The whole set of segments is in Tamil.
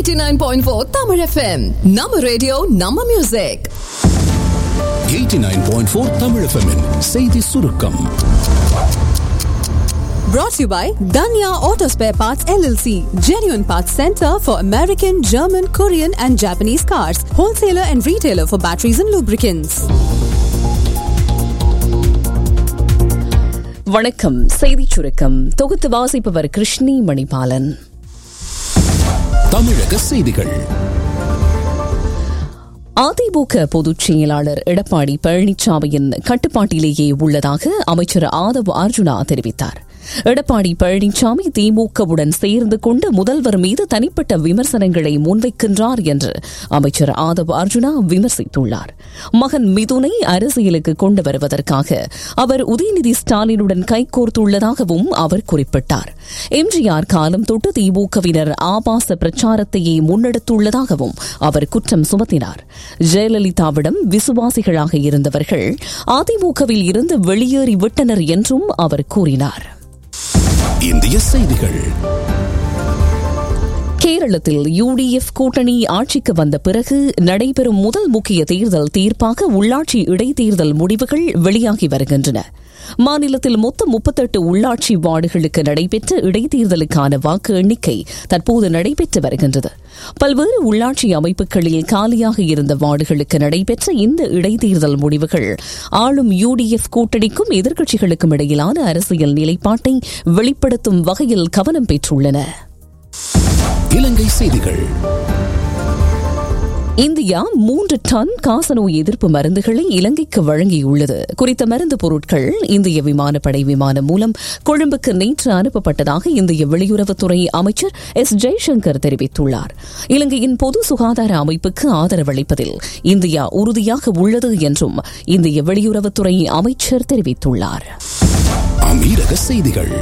89.4 Tamil FM. நம்ம ரேடியோ நம்ம மியூசிக் 89.4 தமிழ் FM -இன் செய்தி சுருக்கம் brought to you by Danya Auto Spare Parts LLC, genuine parts center for American, German, Korean and Japanese cars, wholesaler and retailer for batteries and lubricants. வணக்கம் செய்திச் சுருக்கம் தொகுத்து வாசிப்பவர் கிருஷ்ணி மணிபாலன் தமிழக செய்திகள் அதிமுக பொதுச் செயலாளர் எடப்பாடி பழனிசாமியின் கட்டுப்பாட்டிலேயே உள்ளதாக அமைச்சர் ஆதவ் அர்ஜுனா தெரிவித்தார் எடப்பாடி பழனிசாமி திமுகவுடன் சேர்ந்து கொண்டு முதல்வர் மீது தனிப்பட்ட விமர்சனங்களை முன்வைக்கின்றார் என்று அமைச்சர் ஆதவ் அர்ஜுனா விமர்சித்துள்ளார் மகன் மிதுனை அரசியலுக்கு கொண்டு வருவதற்காக அவர் உதயநிதி ஸ்டாலினுடன் கைகோர்த்துள்ளதாகவும் அவர் குறிப்பிட்டார் எம்ஜிஆர் காலம் தொட்டு திமுகவினர் ஆபாச பிரச்சாரத்தையே முன்னெடுத்துள்ளதாகவும் அவர் குற்றம் சுமத்தினார் ஜெயலலிதாவிடம் விசுவாசிகளாக இருந்தவர்கள் அதிமுகவில் இருந்து வெளியேறிவிட்டனர் என்றும் அவர் கூறினார் இந்திய செய்திகள் கேரளத்தில் யுடிஎஃப் கூட்டணி ஆட்சிக்கு வந்த பிறகு நடைபெறும் முதல் முக்கிய தேர்தல் தீர்ப்பாக உள்ளாட்சி இடைத்தேர்தல் முடிவுகள் வெளியாகி வருகின்றன மாநிலத்தில் மொத்தம் முப்பத்தெட்டு உள்ளாட்சி வார்டுகளுக்கு நடைபெற்ற இடைத்தேர்தலுக்கான வாக்கு எண்ணிக்கை தற்போது நடைபெற்று வருகின்றது பல்வேறு உள்ளாட்சி அமைப்புகளில் காலியாக இருந்த வார்டுகளுக்கு நடைபெற்ற இந்த இடைத்தேர்தல் முடிவுகள் ஆளும் யுடிஎஃப் கூட்டணிக்கும் எதிர்க்கட்சிகளுக்கும் இடையிலான அரசியல் நிலைப்பாட்டை வெளிப்படுத்தும் வகையில் கவனம் பெற்றுள்ளன இலங்கை செய்திகள் இந்தியா மூன்று டன் காசநோய் எதிர்ப்பு மருந்துகளை இலங்கைக்கு வழங்கியுள்ளது குறித்த மருந்து பொருட்கள் இந்திய விமானப்படை விமானம் மூலம் கொழும்புக்கு நேற்று அனுப்பப்பட்டதாக இந்திய வெளியுறவுத்துறை அமைச்சர் எஸ் ஜெய்சங்கர் தெரிவித்துள்ளார் இலங்கையின் பொது சுகாதார அமைப்புக்கு ஆதரவளிப்பதில் இந்தியா உறுதியாக உள்ளது என்றும் இந்திய வெளியுறவுத்துறை அமைச்சர் தெரிவித்துள்ளார் அமீரக செய்திகள்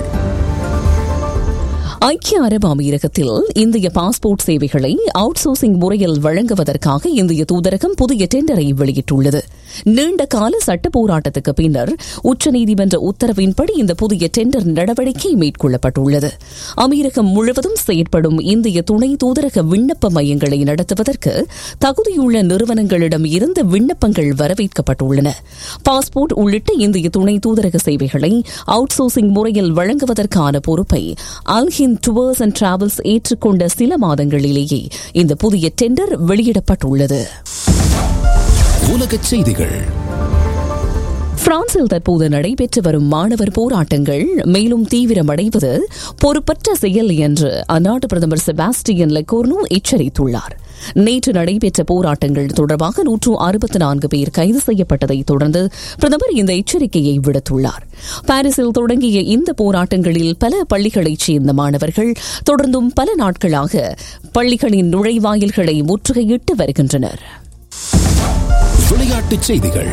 ஐக்கிய அரபு அமீரகத்தில் இந்திய பாஸ்போர்ட் சேவைகளை அவுட் சோர்சிங் முறையில் வழங்குவதற்காக இந்திய தூதரகம் புதிய டெண்டரை வெளியிட்டுள்ளது நீண்ட கால சட்ட போராட்டத்துக்கு பின்னர் உச்சநீதிமன்ற உத்தரவின்படி இந்த புதிய டெண்டர் நடவடிக்கை மேற்கொள்ளப்பட்டுள்ளது அமீரகம் முழுவதும் செயற்படும் இந்திய துணை தூதரக விண்ணப்ப மையங்களை நடத்துவதற்கு தகுதியுள்ள நிறுவனங்களிடம் இருந்து விண்ணப்பங்கள் வரவேற்கப்பட்டுள்ளன பாஸ்போர்ட் உள்ளிட்ட இந்திய துணை தூதரக சேவைகளை அவுட் சோர்சிங் முறையில் வழங்குவதற்கான பொறுப்பை அல்ஹின் டுவர்ஸ் அண்ட் டிராவல்ஸ் ஏற்றுக்கொண்ட சில மாதங்களிலேயே இந்த புதிய டெண்டர் வெளியிடப்பட்டுள்ளது உலகச் செய்திகள் பிரான்சில் தற்போது நடைபெற்று வரும் மாணவர் போராட்டங்கள் மேலும் தீவிரமடைவது பொறுப்பற்ற செயல் என்று அந்நாட்டு பிரதமர் செபாஸ்டியன் லெகோர்னோ எச்சரித்துள்ளார் நேற்று நடைபெற்ற போராட்டங்கள் தொடர்பாக நூற்று அறுபத்தி நான்கு பேர் கைது செய்யப்பட்டதை தொடர்ந்து பிரதமர் இந்த எச்சரிக்கையை விடுத்துள்ளார் பாரிஸில் தொடங்கிய இந்த போராட்டங்களில் பல பள்ளிகளைச் சேர்ந்த மாணவர்கள் தொடர்ந்தும் பல நாட்களாக பள்ளிகளின் நுழைவாயில்களை முற்றுகையிட்டு வருகின்றனர் விளையாட்டுச் செய்திகள்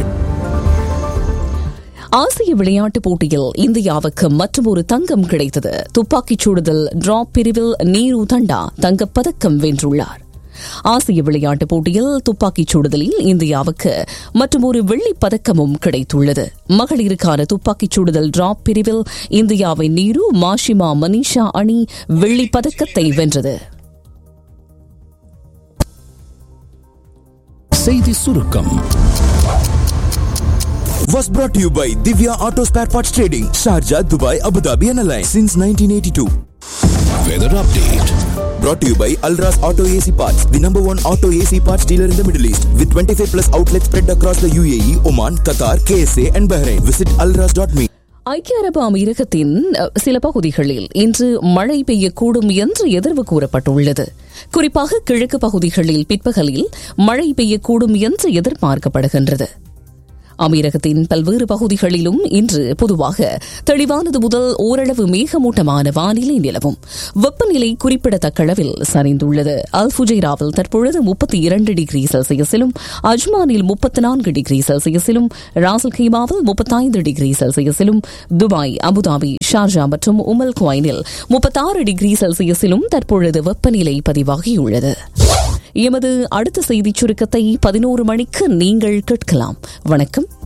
ஆசிய விளையாட்டுப் போட்டியில் இந்தியாவுக்கு மற்றொரு தங்கம் கிடைத்தது துப்பாக்கிச் சுடுதல் டிராப் பிரிவில் நீரு தண்டா தங்கப்பதக்கம் வென்றுள்ளார் ஆசிய விளையாட்டுப் போட்டியில் துப்பாக்கிச் சுடுதலில் இந்தியாவுக்கு மற்றொரு வெள்ளிப் பதக்கமும் கிடைத்துள்ளது மகளிருக்கான துப்பாக்கிச் சுடுதல் டிராப் பிரிவில் இந்தியாவின் நீரு மாஷிமா மனிஷா அணி வெள்ளிப் பதக்கத்தை வென்றது செய்தி சுருக்கம் was brought to you by Divya Auto Spare Parts Trading, Sharjah, Dubai, Abu Dhabi and Alliance since 1982. Weather update Brought to you by Alras Auto AC Parts, the number one auto AC parts dealer in the Middle East, with 25 plus outlets spread across the UAE, Oman, Qatar, KSA and Bahrain. Visit alras.me. ஐக்கிய அரபு அமீரகத்தின் அஹ், சில பகுதிகளில் இன்று மழை பெய்யக்கூடும் என்று எதிர்வு கூறப்பட்டுள்ளது குறிப்பாக கிழக்கு பகுதிகளில் பிற்பகலில் மழை பெய்யக்கூடும் என்று எதிர்பார்க்கப்படுகின்றது அமீரகத்தின் பல்வேறு பகுதிகளிலும் இன்று பொதுவாக தெளிவானது முதல் ஓரளவு மேகமூட்டமான வானிலை நிலவும் வெப்பநிலை குறிப்பிடத்தக்க அளவில் சரிந்துள்ளது அல்புஜைராவில் தற்பொழுது முப்பத்தி இரண்டு டிகிரி செல்சியஸிலும் அஜ்மானில் முப்பத்தி நான்கு டிகிரி செல்சியஸிலும் ராசல் ஹீமாவில் முப்பத்தைந்து டிகிரி செல்சியஸிலும் துபாய் அபுதாபி ஷார்ஜா மற்றும் உமல் குவைனில் முப்பத்தாறு டிகிரி செல்சியஸிலும் தற்பொழுது வெப்பநிலை பதிவாகியுள்ளது எமது அடுத்த செய்திச் சுருக்கத்தை பதினோரு மணிக்கு நீங்கள் கேட்கலாம் வணக்கம்